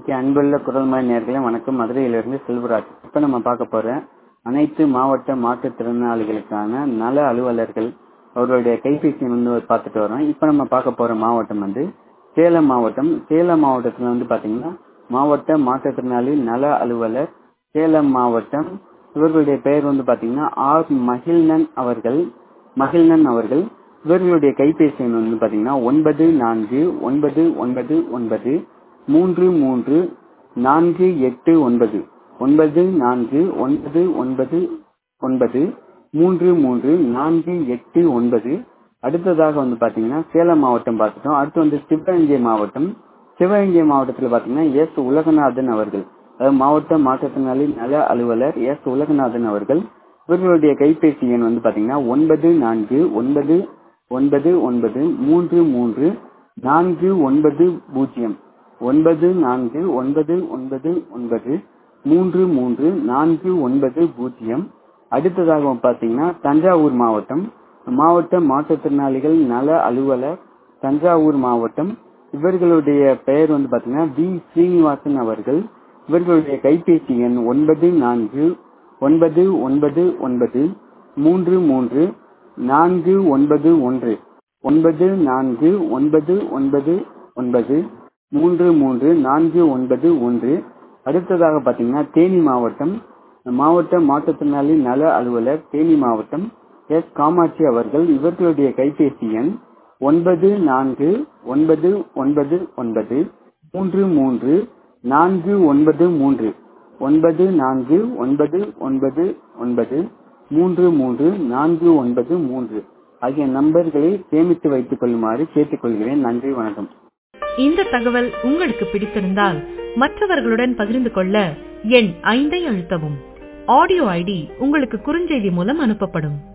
அன்புள்ள குரல்மணி நேர்களே வணக்கம் மதுரையிலிருந்து செல்வராஜ் இப்ப நம்ம பார்க்க போற அனைத்து மாவட்ட மாற்றுத்திறனாளிகளுக்கான நல அலுவலர்கள் அவர்களுடைய கைபேசி வந்து பார்த்துட்டு வரோம் இப்ப நம்ம பார்க்க போற மாவட்டம் வந்து சேலம் மாவட்டம் சேலம் மாவட்டத்துல வந்து பாத்தீங்கன்னா மாவட்ட மாற்றுத்திறனாளி நல அலுவலர் சேலம் மாவட்டம் இவர்களுடைய பெயர் வந்து பாத்தீங்கன்னா ஆர் மகிழ்நன் அவர்கள் மகிழ்நன் அவர்கள் இவர்களுடைய கைபேசி எண் வந்து பாத்தீங்கன்னா ஒன்பது நான்கு ஒன்பது ஒன்பது ஒன்பது மூன்று மூன்று நான்கு எட்டு ஒன்பது ஒன்பது நான்கு ஒன்பது ஒன்பது ஒன்பது மூன்று மூன்று நான்கு எட்டு ஒன்பது அடுத்ததாக வந்து பாத்தீங்கன்னா சேலம் மாவட்டம் பார்த்துட்டோம் அடுத்து வந்து சிவகங்கை மாவட்டம் சிவகங்கை மாவட்டத்தில் பாத்தீங்கன்னா எஸ் உலகநாதன் அவர்கள் அதாவது மாவட்ட மாற்றுத்திறனாளி நல அலுவலர் எஸ் உலகநாதன் அவர்கள் இவர்களுடைய கைபேசி எண் வந்து பாத்தீங்கன்னா ஒன்பது நான்கு ஒன்பது ஒன்பது ஒன்பது மூன்று மூன்று நான்கு ஒன்பது பூஜ்ஜியம் ஒன்பது நான்கு ஒன்பது ஒன்பது ஒன்பது மூன்று மூன்று நான்கு ஒன்பது பூஜ்ஜியம் அடுத்ததாக பாத்தீங்கன்னா தஞ்சாவூர் மாவட்டம் மாவட்ட மாற்றுத்திறனாளிகள் நல அலுவலர் தஞ்சாவூர் மாவட்டம் இவர்களுடைய பெயர் வந்து பாத்தீங்கன்னா வி ஸ்ரீனிவாசன் அவர்கள் இவர்களுடைய கைபேசி எண் ஒன்பது நான்கு ஒன்பது ஒன்பது ஒன்பது மூன்று மூன்று நான்கு ஒன்பது ஒன்று ஒன்பது நான்கு ஒன்பது ஒன்பது ஒன்பது மூன்று மூன்று நான்கு ஒன்பது ஒன்று அடுத்ததாக பாத்தீங்கன்னா தேனி மாவட்டம் மாவட்ட மாற்றுத்திறனாளி நல அலுவலர் தேனி மாவட்டம் எஸ் காமாட்சி அவர்கள் இவர்களுடைய கைபேசி எண் ஒன்பது நான்கு ஒன்பது ஒன்பது ஒன்பது மூன்று மூன்று நான்கு ஒன்பது மூன்று ஒன்பது நான்கு ஒன்பது ஒன்பது ஒன்பது மூன்று மூன்று நான்கு ஒன்பது மூன்று ஆகிய நம்பர்களை சேமித்து வைத்துக் கொள்ளுமாறு கேட்டுக்கொள்கிறேன் நன்றி வணக்கம் இந்த தகவல் உங்களுக்கு பிடித்திருந்தால் மற்றவர்களுடன் பகிர்ந்து கொள்ள எண் ஐந்தை அழுத்தவும் ஆடியோ ஐடி உங்களுக்கு குறுஞ்செய்தி மூலம் அனுப்பப்படும்